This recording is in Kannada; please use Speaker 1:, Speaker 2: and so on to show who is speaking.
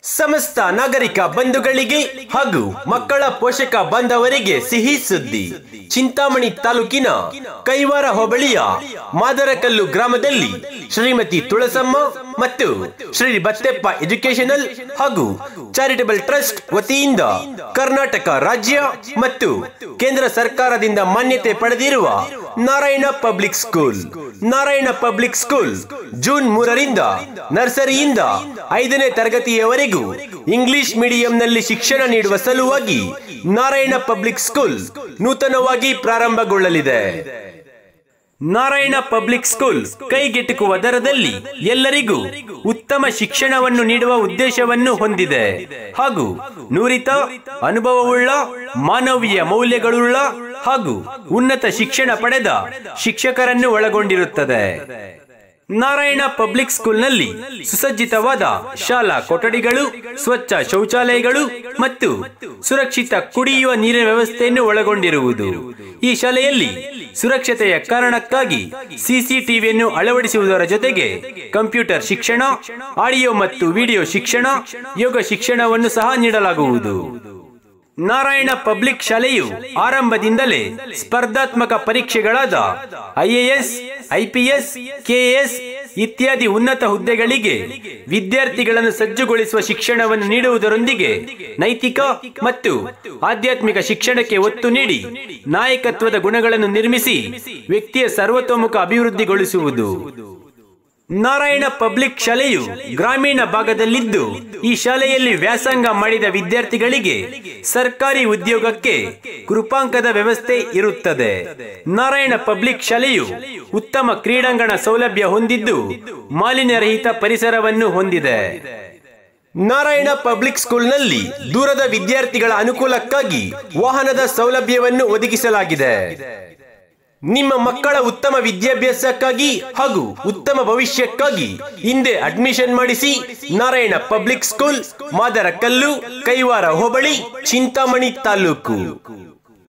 Speaker 1: ಸಮಸ್ತ ನಾಗರಿಕ ಬಂಧುಗಳಿಗೆ ಹಾಗೂ ಮಕ್ಕಳ ಪೋಷಕ ಬಾಂಧವರಿಗೆ ಸಿಹಿ ಸುದ್ದಿ ಚಿಂತಾಮಣಿ ತಾಲೂಕಿನ ಕೈವಾರ ಹೋಬಳಿಯ ಮಾದರಕಲ್ಲು ಗ್ರಾಮದಲ್ಲಿ ಶ್ರೀಮತಿ ತುಳಸಮ್ಮ ಮತ್ತು ಶ್ರೀ ಬತ್ತೆಪ್ಪ ಎಜುಕೇಶನಲ್ ಹಾಗೂ ಚಾರಿಟಬಲ್ ಟ್ರಸ್ಟ್ ವತಿಯಿಂದ ಕರ್ನಾಟಕ ರಾಜ್ಯ ಮತ್ತು ಕೇಂದ್ರ ಸರ್ಕಾರದಿಂದ ಮಾನ್ಯತೆ ಪಡೆದಿರುವ Narayana public school Narayana public school June ಮೂರರಿಂದ ನರ್ಸರಿಯಿಂದ ಐದನೇ ತರಗತಿಯವರೆಗೂ ಇಂಗ್ಲಿಷ್ ಮೀಡಿಯಂನಲ್ಲಿ ಶಿಕ್ಷಣ ನೀಡುವ ಸಲುವಾಗಿ ನಾರಾಯಣ ಪಬ್ಲಿಕ್ ಸ್ಕೂಲ್ ನೂತನವಾಗಿ ಪ್ರಾರಂಭಗೊಳ್ಳಲಿದೆ ನಾರಾಯಣ ಪಬ್ಲಿಕ್ ಸ್ಕೂಲ್ ಕೈಗೆಟುಕುವ ದರದಲ್ಲಿ ಎಲ್ಲರಿಗೂ ಉತ್ತಮ ಶಿಕ್ಷಣವನ್ನು ನೀಡುವ ಉದ್ದೇಶವನ್ನು ಹೊಂದಿದೆ ಹಾಗೂ ನುರಿತ ಅನುಭವವುಳ್ಳ ಮಾನವೀಯ ಮೌಲ್ಯಗಳುಳ್ಳ ಹಾಗೂ ಉನ್ನತ ಶಿಕ್ಷಣ ಪಡೆದ ಶಿಕ್ಷಕರನ್ನು ಒಳಗೊಂಡಿರುತ್ತದೆ ನಾರಾಯಣ ಪಬ್ಲಿಕ್ ಸ್ಕೂಲ್ನಲ್ಲಿ ಸುಸಜ್ಜಿತವಾದ ಶಾಲಾ ಕೊಠಡಿಗಳು ಸ್ವಚ್ಛ ಶೌಚಾಲಯಗಳು ಮತ್ತು ಸುರಕ್ಷಿತ ಕುಡಿಯುವ ನೀರಿನ ವ್ಯವಸ್ಥೆಯನ್ನು ಒಳಗೊಂಡಿರುವುದು ಈ ಶಾಲೆಯಲ್ಲಿ ಸುರಕ್ಷತೆಯ ಕಾರಣಕ್ಕಾಗಿ ಸಿಸಿಟಿವಿಯನ್ನು ಅಳವಡಿಸುವುದರ ಜೊತೆಗೆ ಕಂಪ್ಯೂಟರ್ ಶಿಕ್ಷಣ ಆಡಿಯೋ ಮತ್ತು ವಿಡಿಯೋ ಶಿಕ್ಷಣ ಯೋಗ ಶಿಕ್ಷಣವನ್ನು ಸಹ ನೀಡಲಾಗುವುದು ನಾರಾಯಣ ಪಬ್ಲಿಕ್ ಶಾಲೆಯು ಆರಂಭದಿಂದಲೇ ಸ್ಪರ್ಧಾತ್ಮಕ ಪರೀಕ್ಷೆಗಳಾದ ಐಎಎಸ್ ಐಪಿಎಸ್ ಕೆಎಸ್ ಇತ್ಯಾದಿ ಉನ್ನತ ಹುದ್ದೆಗಳಿಗೆ ವಿದ್ಯಾರ್ಥಿಗಳನ್ನು ಸಜ್ಜುಗೊಳಿಸುವ ಶಿಕ್ಷಣವನ್ನು ನೀಡುವುದರೊಂದಿಗೆ ನೈತಿಕ ಮತ್ತು ಆಧ್ಯಾತ್ಮಿಕ ಶಿಕ್ಷಣಕ್ಕೆ ಒತ್ತು ನೀಡಿ ನಾಯಕತ್ವದ ಗುಣಗಳನ್ನು ನಿರ್ಮಿಸಿ ವ್ಯಕ್ತಿಯ ಸರ್ವತೋಮುಖ ಅಭಿವೃದ್ಧಿಗೊಳಿಸುವುದು ನಾರಾಯಣ ಪಬ್ಲಿಕ್ ಶಾಲೆಯು ಗ್ರಾಮೀಣ ಭಾಗದಲ್ಲಿದ್ದು ಈ ಶಾಲೆಯಲ್ಲಿ ವ್ಯಾಸಂಗ ಮಾಡಿದ ವಿದ್ಯಾರ್ಥಿಗಳಿಗೆ ಸರ್ಕಾರಿ ಉದ್ಯೋಗಕ್ಕೆ ಕೃಪಾಂಕದ ವ್ಯವಸ್ಥೆ ಇರುತ್ತದೆ ನಾರಾಯಣ ಪಬ್ಲಿಕ್ ಶಾಲೆಯು ಉತ್ತಮ ಕ್ರೀಡಾಂಗಣ ಸೌಲಭ್ಯ ಹೊಂದಿದ್ದು ಮಾಲಿನ್ಯರಹಿತ ಪರಿಸರವನ್ನು ಹೊಂದಿದೆ ನಾರಾಯಣ ಪಬ್ಲಿಕ್ ಸ್ಕೂಲ್ನಲ್ಲಿ ದೂರದ ವಿದ್ಯಾರ್ಥಿಗಳ ಅನುಕೂಲಕ್ಕಾಗಿ ವಾಹನದ ಸೌಲಭ್ಯವನ್ನು ಒದಗಿಸಲಾಗಿದೆ ನಿಮ್ಮ ಮಕ್ಕಳ ಉತ್ತಮ ವಿದ್ಯಾಭ್ಯಾಸಕ್ಕಾಗಿ ಹಾಗೂ ಉತ್ತಮ ಭವಿಷ್ಯಕ್ಕಾಗಿ ಹಿಂದೆ ಅಡ್ಮಿಷನ್ ಮಾಡಿಸಿ ನಾರಾಯಣ ಪಬ್ಲಿಕ್ ಸ್ಕೂಲ್ ಮಾದರಕಲ್ಲು ಕೈವಾರ ಹೋಬಳಿ ಚಿಂತಾಮಣಿ ತಾಲೂಕು